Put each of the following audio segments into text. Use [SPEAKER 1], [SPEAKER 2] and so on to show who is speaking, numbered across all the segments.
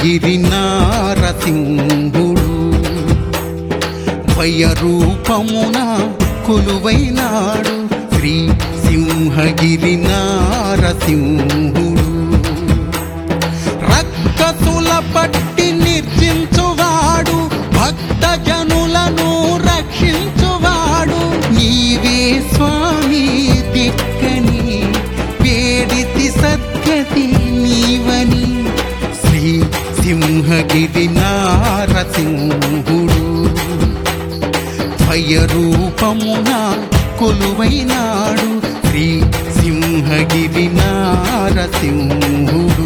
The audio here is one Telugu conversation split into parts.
[SPEAKER 1] సింహగిరి నారసింహుడు రూపమున కొలువైనాడు శ్రీ సింహగిరి నారసింహుడు రక్కసుల పట్టి నిర్జించువాడు భక్త జనులను రక్షించువాడు నీవే స్వామి దిక్కని వేడితి సద్గతి నీవని శ్రీ సింహగిరి నారసింహుడు రూపమున కొలువైనాడు శ్రీ సింహగిరి నారసింహుడు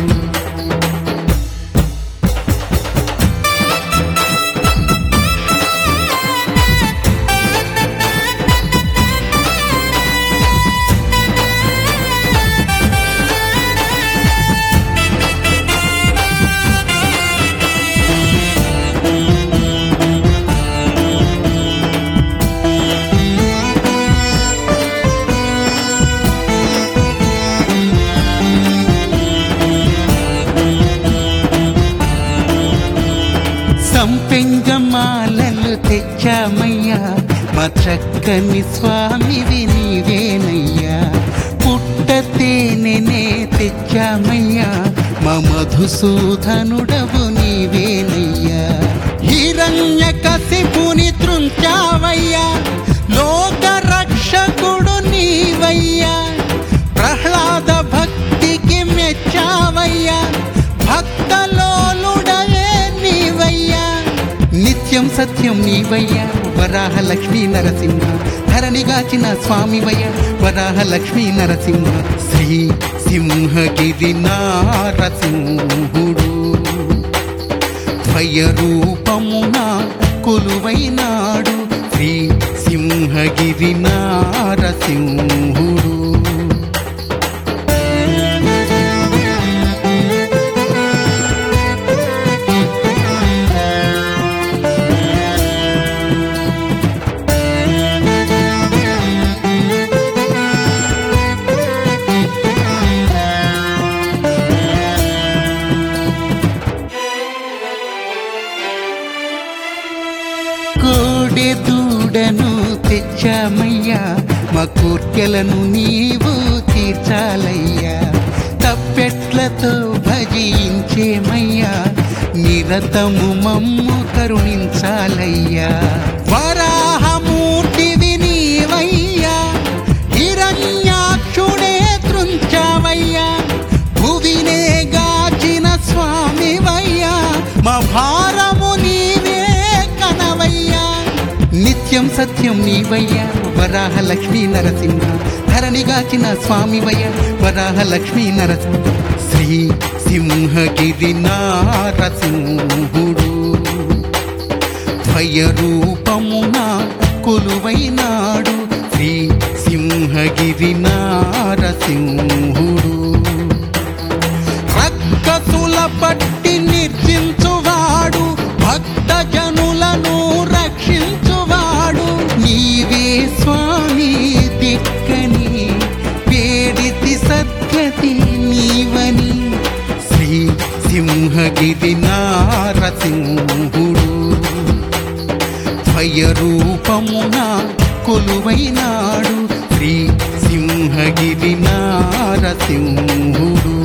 [SPEAKER 1] సంపెంగమాలలు తెచ్చామయ్యా మా చక్కని స్వామివి నీవేనయ్యా పుట్ట తేనెనే తెచ్చామయ్యా మా మధుసూదనుడవు నీవేనయ్యా హిరణ్య కసిపుని త్రుంచావయ్యా లోక రక్షకుడు నీవయ్యా ప్రహ్లాద భక్తికి మెచ్చావయ్యా భక్తలోలుడవే నీవయ్యా నిత్యం సత్యం నీవయ్యా వరాహ లక్ష్మీ నరసింహ ధరణిగాచిన స్వామివయ్య వరాహ లక్ష్మీ నరసింహ శ్రీ సింహగిరి నారసింహుడు రూపమున కొలువైనాడు శ్రీ సింహగిరి నారసింహుడు కోడె దూడను తెచ్చామయ్యా మా కోర్కెలను నీవు తీర్చాలయ్యా తప్పెట్లతో భజించేమయ్యా నిరతము మమ్ము కరుణించాలయ్యా వరాహమూర్తివి నీవయ్యా హిరణ్యాక్షుడే త్రుంచావయ్యా భువినే గాచిన స్వామివయ్యా మా భారము నీవే కనవయ్యా నిత్యం సత్యం నీవయ్యా వరాహ లక్ష్మీ నరసింహ ధరణిగాచిన స్వామివయ్య వరాహ లక్ష్మీ నరసింహ శ్రీ సింహగిరి నారసింహుడు రూపమున కొలువైనాడు శ్రీ సింహగిరి నారసింహుడు రక్కసుల పట్టి నిర్జించువాడు భక్త జనులను రక్షించువాడు నీవే స్వామి దిక్కని వేడితి సద్గతి నీవని శ్రీ సింహగిరి నారసింహుడు రూపమున కొలువైనాడు శ్రీ సింహగిరి నారసింహుడు